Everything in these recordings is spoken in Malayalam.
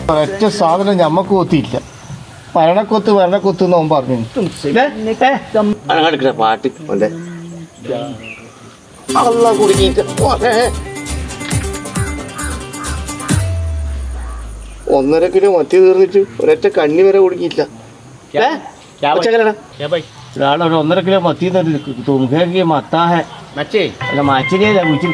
ഒറ്റ സാധനം ഞമ്മക്ക് കൊത്തിയില്ല മരണക്കൊത്ത് മരണക്കൊത്ത് എന്ന് അവൻ പറഞ്ഞു അനങ്ങെടുക്കണ പാട്ട് ഉണ്ട് അല്ല കുടുങ്ങിയിട്ട് ഒന്നര കിലോ മത്തി തീർന്നിട്ട് ഒരൊറ്റ കണ്ണി വരെ കുടുങ്ങിയില്ല ഏ? ഒച്ചക്കലടാ. ഒരാൾ ഒരു ഒന്നര കിലോ മത്തി തുമ്പേക്ക് മത്താഹെ മച്ചേ അല്ല മാച്ചിരിയല്ല വീട്ടിൽ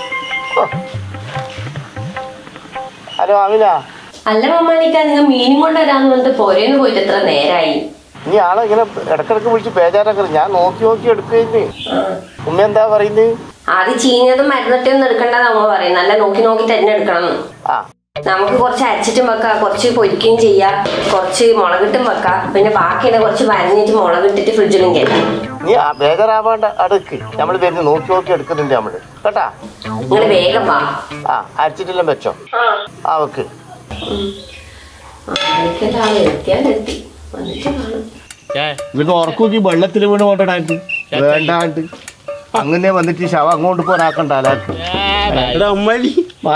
ഹലോ ആമിന അല്ല മമ്മാനിക്ക നിങ്ങൾ മീനും കൊണ്ടുവരാന്ന് പറഞ്ഞിട്ട് പോരേന്ന് പോയിട്ട് എത്ര നേരായി നീ ആളെ ഇങ്ങനെ ഇടക്കിടക്ക് വിളിച്ച് ബേജാറാക്കരുത് ഞാൻ നോക്കി നോക്കി എടുക്കുകയെന്ന് ഉമ്മ എന്താ പറയുന്നത് ആദ്യം ചീഞ്ഞതും മരുന്നിട്ടൊന്നും എടുക്കണ്ടെന്ന് അമ്മ പറയും നല്ല നോക്കി നോക്കി തന്നെ എടുക്കണം ആ നമുക്ക് കുറച്ച് അരച്ചിട്ടും വെക്കാം കുറച്ച് പൊരിക്കുകയും ചെയ്യാം കുറച്ച് മുളകിട്ടും വെക്കാം പിന്നെ ബാക്കിയുള്ള കുറച്ച് വരഞ്ഞിട്ട് മുളകിട്ടിട്ട് ഫ്രിഡ്ജിലും കയറ്റാം നീ ആ ബേജാറാവാണ്ട അടുക്ക് നമ്മൾ വരുന്ന നോക്കി നോക്കി എടുക്കുന്നുണ്ട് നമ്മള് കേട്ടാ നിങ്ങൾ വേഗം വാ ആ അരച്ചിട്ടെല്ലാം വെച്ചോ ആ വെക്ക് എനിക്കെന്താ ആള് എത്തിയാൽ എത്തി വന്നിട്ട് കാണും ഇവിടുന്ന് ഉറക്കൂക്കി വെള്ളത്തിൽ വീണ് കൊണ്ടിടാണ്ട് വേണ്ടാണ്ട് അങ്ങനെ വന്നിട്ട് ശവ അങ്ങോട്ട് പോരാക്കണ്ട അലാക്ക് എടാ അമ്മാലി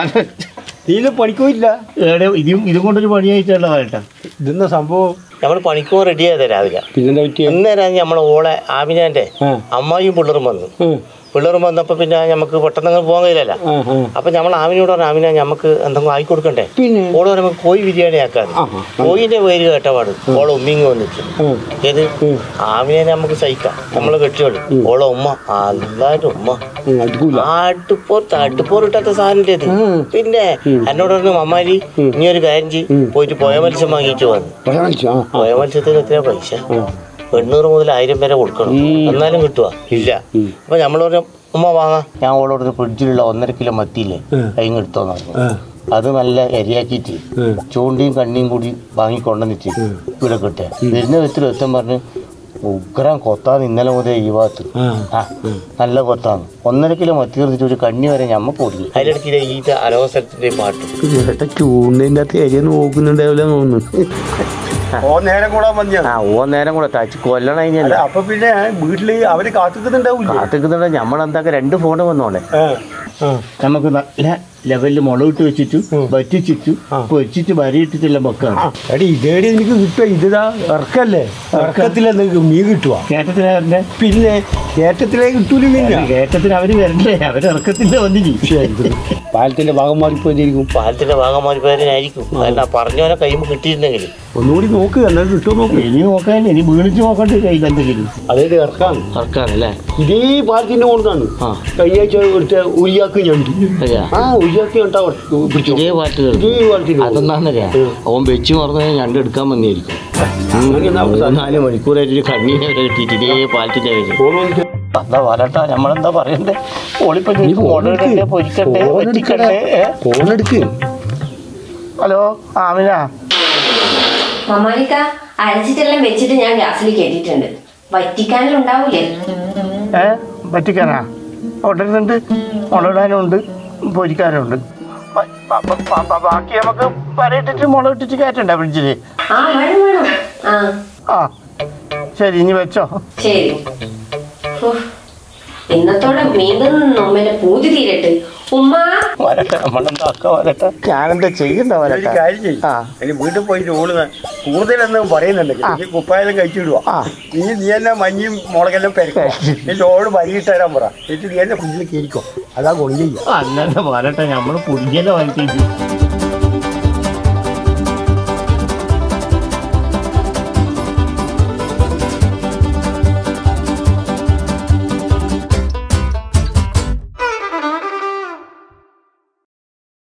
നീല പണിക്കോയില്ല ഏടെ ഇതും ഇതും കൊണ്ടൊരു പണി അയച്ചല്ലോ വേണ്ട ഇതെന്താ സംഭവം നമ്മൾ പണിക്കോ റെഡി ആയതാ രാവിലെ പിന്നെന്താ പറ്റിയ അന്നേരം നമ്മളെ ഓളെ ആമിനാന്റെ ആ. അമ്മായിയും പിള്ളേരും വന്നു പിള്ളേരും വന്നപ്പോൾ പിന്നെ നമുക്ക് പെട്ടെന്ന് അങ്ങ് പോകാൻ കഴിയില്ലല്ലോ ആ, ആ. അപ്പൊ നമ്മൾ ആമിനോട് പറഞ്ഞു ആമിന നമുക്ക് എന്തെങ്കിലും ആയി കൊടുക്കണ്ടേ പിന്നെ? ഓള് നമുക്ക് കോഴി ബിരിയാണി ആക്കാൻ ആ, ആ. കോഴിന്റെ പേര് കേട്ടപാട് ഓളെ ഉമ്മിങ് വന്നിട്ട് ഏത് ആമിനെ നമുക്ക് സഹിക്കാം നമ്മളെ കെട്ടിയോളി ഓളെ ഉമ്മ അല്ലാതെ ഉമ്മ അടുക്കൂല ആട്ടുപോർ ആട്ടുപോർ ഇട്ടാത്ത സാധനല്ലേ ഇത് പിന്നെ എന്നോട് പറഞ്ഞു അമ്മാരി ഇനി ഒരു കാര്യം ചെയ്യ് പോയിട്ട് പോയ മത്സ്യം വാങ്ങിയിട്ട് വന്നു പോയ മത്സ്യത്തിന് എത്രയാ പൈസ എണ്ണൂറ് മുതൽ ആയിരം വരെ കൊടുക്കണം എന്നാലും കിട്ടുക ഇല്ല അപ്പൊ നമ്മൾ പറഞ്ഞു ഉമ്മ വാങ്ങാം ഞാൻ ഓളോട് ഫ്രിഡ്ജിലുള്ള ഒന്നര കിലോ മത്തിയില്ലേ കൈങ്ങ് എടുത്തോന്ന് പറഞ്ഞു അത് നല്ല എരിയാക്കിയിട്ട് ചൂണ്ടിയും കണ്ണിയും കൂടി വാങ്ങിക്കൊണ്ടെന്നിട്ട് ഇവിടെ കിട്ടുക വരുന്ന വിധത്തിൽ എത്താൻ പറഞ്ഞ് ഉഗ്രം കൊത്താന്ന് ഇന്നലെ മുതൽ ഈ ഭാഗത്ത് ആ നല്ല കൊത്താണ് ഒന്നര കിലോ മത്തി തീർത്തിട്ട് ഒരു കണ്ണി വരെ ഞമ്മ പൊടി അതിലിടയ്ക്ക് ഈ അലോസരത്തിന്റെ പാട്ട് ചൂണ്ടിന്റെ അകത്ത് എരിയ നോക്കുന്നുണ്ടാവില്ല തോന്നുന്നു ഓ നേരം കൂടാൻ മതിയാണ് ആ ഓ നേരം കൂടെ തച്ച് കൊല്ലണം കഴിഞ്ഞല്ല അപ്പൊ പിന്നെ വീട്ടില് അവര് കാത്തുക്കുന്നുണ്ടാവില്ല കാത്തിക്കുന്നുണ്ട് നമ്മളെന്താക്ക രണ്ട് ഫോണ് വന്നോളെ നമുക്ക് നല്ല ലെവലിൽ മുളകിട്ട് വെച്ചിട്ട് വറ്റിച്ചിട്ട് പൊരിച്ചിട്ട് വരയിട്ടിട്ടുള്ള ബക്കാണ് എടി ഇതേടി എനിക്ക് കിട്ടുക ഇതിതാ ഇറക്കല്ലേ ഇറക്കത്തിലെ മീൻ കിട്ടുക കേട്ടത്തിന് അവരുടെ പിന്നെ ഏറ്റത്തിലേ കിട്ടൂല മീന കേട്ടത്തിന് അവര് വരണ്ടേ അവര് ഇറക്കത്തിന്റെ വന്നില്ല പാലത്തിന്റെ ഭാഗം മാറിപ്പോയിരിക്കും പാലത്തിന്റെ ഭാഗമായി പേരനായിരിക്കും അല്ല പറഞ്ഞവനെ കൈമ്പ് കിട്ടിയിരുന്നെങ്കിൽ ഒന്നുകൂടി നോക്ക് എന്നാൽ കിട്ടുമോ നോക്ക് ഇനി നോക്കാൻ ഇനി വീണിച്ച് നോക്കണ്ട കയ്യിൽ എന്തെങ്കിലും അതായത് ഇറക്കാണ് ഇറക്കാണല്ലേ ഇതേ പാലത്തിന്റെ കൊടുത്താണ് ആ. കഴിഞ്ഞ ആഴ്ച എടുത്ത ഉരിയാക്ക് ഞണ്ട് അതെയാ? ആ ഉരിയാക്ക് ഞണ്ടാ പിടിച്ചു ഇതേ പാട്ട് ഇതേ പാലത്തിന്റെ അതെന്താന്നറിയാ അവൻ വെച്ച് മറന്നു ഞണ്ട് എടുക്കാൻ വന്നിരിക്കും അങ്ങനെ എന്നാ അവസാനം? നാല് മണിക്കൂറായിട്ട് ഒരു കണ്ണീനെ വരെ കിട്ടിയിട്ട് ഇതേ പാലത്തിന്റെ പേര് എന്താ വരട്ടാ നമ്മളെന്താ പറയണ്ടേ ഓളിപ്പോ മുളകിടണ്ടേ പൊരിക്കണ്ടേ വെച്ചിക്കണ്ടേ ഏ? ഫോണെടുക്ക് ഹലോ ആമിന മമ്മാനിക്ക അരച്ചിട്ടെല്ലാം വെച്ചിട്ട് ഞാൻ ഗ്യാസിൽ കയറ്റിയിട്ടുണ്ട് വറ്റിക്കാനും ഉണ്ടാവൂലേ ഏ പറ്റിക്കാനാ ഉടനുണ്ട് മുളകിടാനും ഉണ്ട് പൊരിക്കാനും ഉണ്ട് ബ- ബ- ബ- ബ- ബ- ബാക്കി നമുക്ക് വരയിട്ടിട്ട് മുളകിട്ടിട്ട് കയറ്റണ്ടേ ഫ്രിഡ്ജിൽ ആ വേണം വേണം ആ ആ ശരി ഇനി വെച്ചോ ശരി ഉഫ്. ഇന്നത്തോടെ മീൻ നമ്മന്റെ പൂതി തീരട്ട് ഉമ്മ വരട്ടെ നമ്മളെന്താക്ക വരട്ടെ ഞാനെന്താ ചെയ്യണ്ട ഒരു വരട്ടെ കാര്യം ചെയ്യും ആ. ഇനി വീട്ടിൽ പോയിട്ട് ഓള് കൂടുതലൊന്നും പറയുന്നുണ്ടെങ്കിൽ നീ കുപ്പായെല്ലാം കഴിച്ചിടുക ആ. നീ നീ തന്നെ മഞ്ഞയും മുളകെല്ലാം പെരക്കുക എന്നിട്ട് ഓള് വരിയിട്ട് തരാൻ പറ എന്നിട്ട് നീ എന്നെ കുഞ്ഞിൽ കയറിക്കോ അതാ ഗുണം ചെയ്യുക അല്ലാതെ വരട്ടെ നമ്മൾ പുതിയല്ലോ വരട്ടെ